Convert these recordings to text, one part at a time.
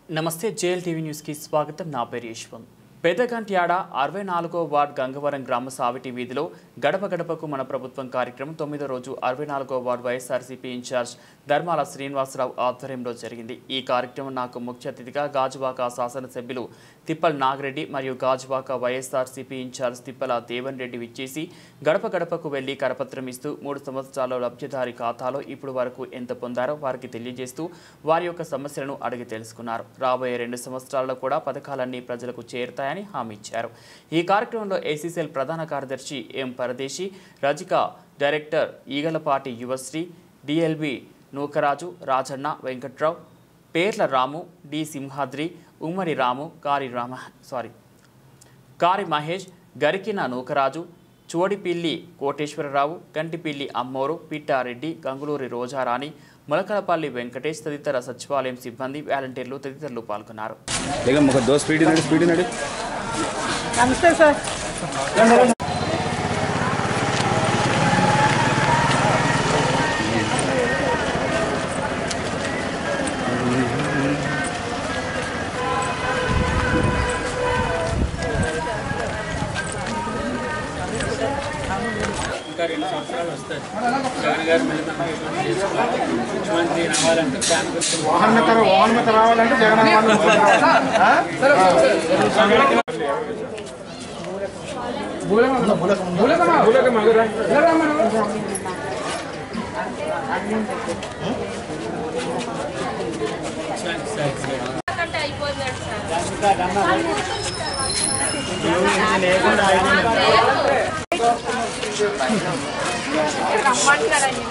నమస్తే JL TV న్యూస్కి స్వాగతం నా పేరు యశ్వంత్ పెద్దగంట్యాడ అరవై నాలుగో వార్డ్ గంగవరం గ్రామ సావిటి వీధిలో గడప గడపకు మన ప్రభుత్వం కార్యక్రమం తొమ్మిదో రోజు అరవై నాలుగో వార్డు వైఎస్ఆర్సీపీ ఇన్ఛార్జ్ ధర్మాల శ్రీనివాసరావు ఆధ్వర్యంలో జరిగింది ఈ కార్యక్రమం నాకు ముఖ్య అతిథిగా గాజువాక శాసనసభ్యులు తిప్పల్ నాగిరెడ్డి మరియు గాజువాక వైఎస్ఆర్సీపీ ఇన్ఛార్జ్ తిప్పల దేవన్ రెడ్డి విచ్చేసి గడప గడపకు వెళ్లి కరపత్రం ఇస్తూ మూడు సంవత్సరాల లబ్ధిదారి ఖాతాలో ఇప్పుడు వరకు ఎంత పొందారో వారికి తెలియజేస్తూ వారి యొక్క సమస్యలను అడిగి తెలుసుకున్నారు రాబోయే రెండు సంవత్సరాల్లో కూడా పథకాలన్నీ ప్రజలకు చేరుతాయని హామీ ఇచ్చారు ఈ కార్యక్రమంలో ఏసీసీఎల్ ప్రధాన కార్యదర్శి M Paradesi Rajika director Eegalapati Yuvasri DLB Nookaraju Rajanna Venkatrao Perla Ramu D Simhadri ఉమ్మడి రాము కారి రామ సారీ కారి మహేష్ గరికిన నూకరాజు చోడిపిల్లి కోటేశ్వరరావు కంటిపిల్లి అమ్మోరు పిట్టారెడ్డి గంగులూరి రోజారాణి మొలకలపల్లి వెంకటేష్ తదితర సచివాలయం సిబ్బంది వాలంటీర్లు తదితరులు పాల్గొన్నారు లేక ఒక దో స్పీడ్ నడి స్పీడ్ నడి నమస్తే సార్ ఇంకా రెండు సంవత్సరాలు వస్తాయి జగన్ గారు మెల్లమెల్లగా చేసుకోవాలి ముఖ్యమంత్రి రావాలంటే ఫ్యాన్ గుర్తు వాహనమిత వాహనమిత రావాలంటే జగన్ కంటే అయిపోయిందండి సార్ రమ్మంటున్నారండి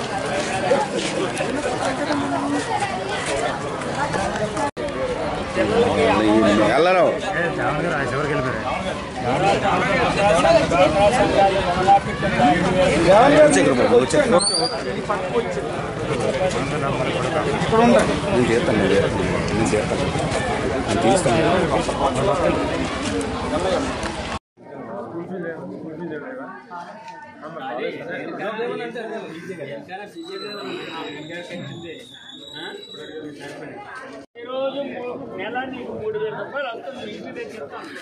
వెళ్ళరావు నేను చేస్తాను నేను చేస్తాను నేను చేస్తాను నేను తీస్తాను ఈరోజు నెల నీకు మూడు వేల రూపాయలు వస్తుంది ఇంటి దగ్గర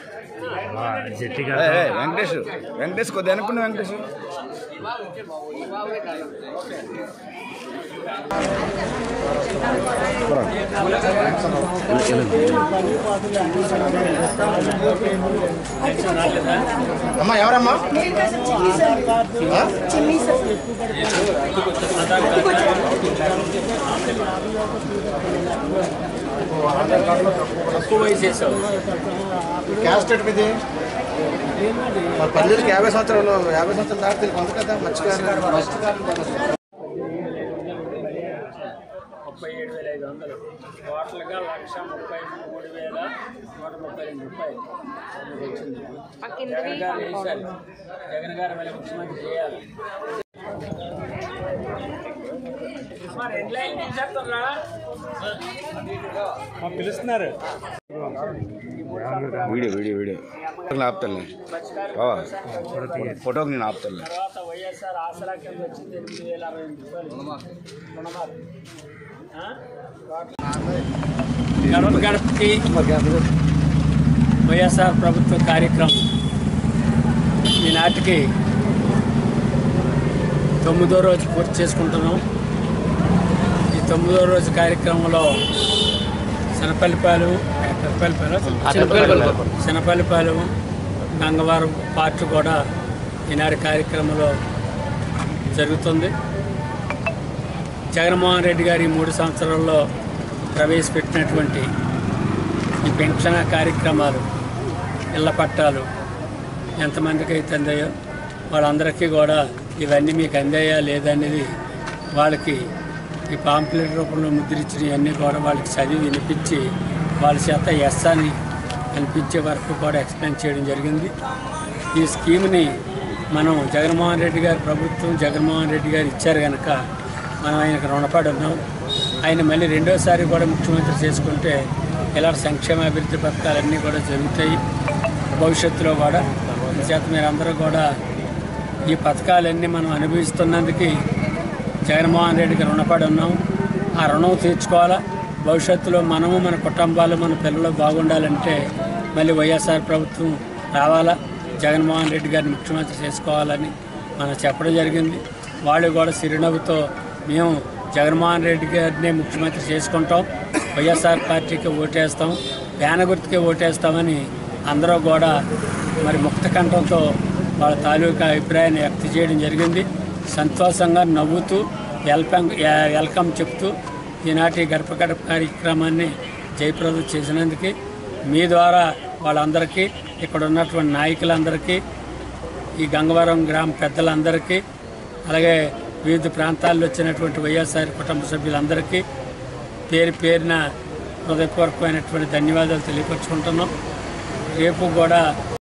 ఏయ్, ఏయ్, వెంకటేష్ వెంకటేష్ కొద్దిగా అనుకున్నా వెంకటేష్ అమ్మా ఎవరమ్మా తక్కువ వయసు వేసావు క్యాస్టెట్ మీది మరి పల్లెలకి యాభై సంవత్సరాలు యాభై సంవత్సరాలు దాటితే కొంత కదా మర్చిపోయారు ముప్పై ఏడు వేల ఐదు వందలు టోటల్గా లక్ష ముప్పై మూడు వేల నూట ముప్పై రెండు రూపాయలు మీకు వచ్చింది జగన్ గారు వేశారు జగన్ గారు మళ్ళీ ముఖ్యమంత్రి చేయాలి మరి ఎట్లా తీసేస్తారా పిలుస్తున్నారు వీడియో వీడియో వీడియో ఆపుతాను బావా ఫోటోకి నేను ఆపుతాను తర్వాత వైఎస్ఆర్ ఆసరా కింద వచ్చింది ఎనిమిది వేల అరవై ఎనిమిది రూపాయలు రుణమాఫీ. ఆ? గడప గడపకి వైఎస్ఆర్ ప్రభుత్వ కార్యక్రమం ఈనాటికి తొమ్మిదో రోజు పూర్తి చేసుకుంటున్నాం ఈ తొమ్మిదో రోజు కార్యక్రమంలో శనపల్లిపాలు శనపల్లిపాలు శనపల్లిపాలు గంగవారం పార్ట్ కూడా ఈనాటి కార్యక్రమంలో జరుగుతుంది జగన్మోహన్ రెడ్డి గారి ఈ మూడు సంవత్సరాల్లో ప్రవేశపెట్టినటువంటి ఈ పెన్షన్ కార్యక్రమాలు ఇళ్ల పట్టాలు ఎంతమందికి అయితే అందాయో వాళ్ళందరికీ కూడా ఇవన్నీ మీకు అందాయా లేదనేది వాళ్ళకి ఈ పాంప్లెట్ రూపంలో ముద్రించినవన్నీ కూడా వాళ్ళకి చదివి వినిపించి వాళ్ళ చేత ఎస్ అని అనిపించే వరకు కూడా ఎక్స్ప్లెయిన్ చేయడం జరిగింది ఈ స్కీమ్ని మనం జగన్మోహన్ రెడ్డి గారి ప్రభుత్వం జగన్మోహన్ రెడ్డి గారు ఇచ్చారు కనుక మనం ఆయనకు రుణపడి ఉన్నాం ఆయన మళ్ళీ రెండోసారి కూడా ముఖ్యమంత్రి చేసుకుంటే ఇలాంటి సంక్షేమ అభివృద్ధి పథకాలన్నీ కూడా జరుగుతాయి భవిష్యత్తులో కూడా చేత మీరందరూ కూడా ఈ పథకాలన్నీ మనం అనుభవిస్తున్నందుకు జగన్మోహన్ రెడ్డికి రుణపడి ఉన్నాం ఆ రుణం తీర్చుకోవాలా భవిష్యత్తులో మనము మన కుటుంబాలు మన పిల్లలు బాగుండాలంటే మళ్ళీ వైఎస్ఆర్ ప్రభుత్వం రావాలా జగన్మోహన్ రెడ్డి గారిని ముఖ్యమంత్రి చేసుకోవాలని మనం చెప్పడం జరిగింది వాళ్ళు కూడా చిరునవ్వుతో మేము జగన్మోహన్ రెడ్డి గారిని ముఖ్యమంత్రి చేసుకుంటాం వైఎస్ఆర్ పార్టీకి ఓటేస్తాం పేన గుర్తుకే ఓటేస్తామని అందరూ కూడా మరి ముక్త కంఠంతో వాళ్ళ తాలూకా అభిప్రాయాన్ని వ్యక్తం చేయడం జరిగింది సంతోషంగా నవ్వుతూ వెల్కమ్ వెల్కమ్ చెప్తూ ఈనాటి గడప గడప కార్యక్రమాన్ని జయప్రదం చేసినందుకు మీ ద్వారా వాళ్ళందరికీ ఇక్కడ ఉన్నటువంటి నాయకులందరికీ ఈ గంగవరం గ్రామ పెద్దలందరికీ అలాగే వివిధ ప్రాంతాల్లో వచ్చినటువంటి వైఎస్ఆర్ కుటుంబ సభ్యులందరికీ పేరు పేరున హృదయపూర్వకమైనటువంటి ధన్యవాదాలు తెలియపరుచుకుంటున్నాం రేపు కూడా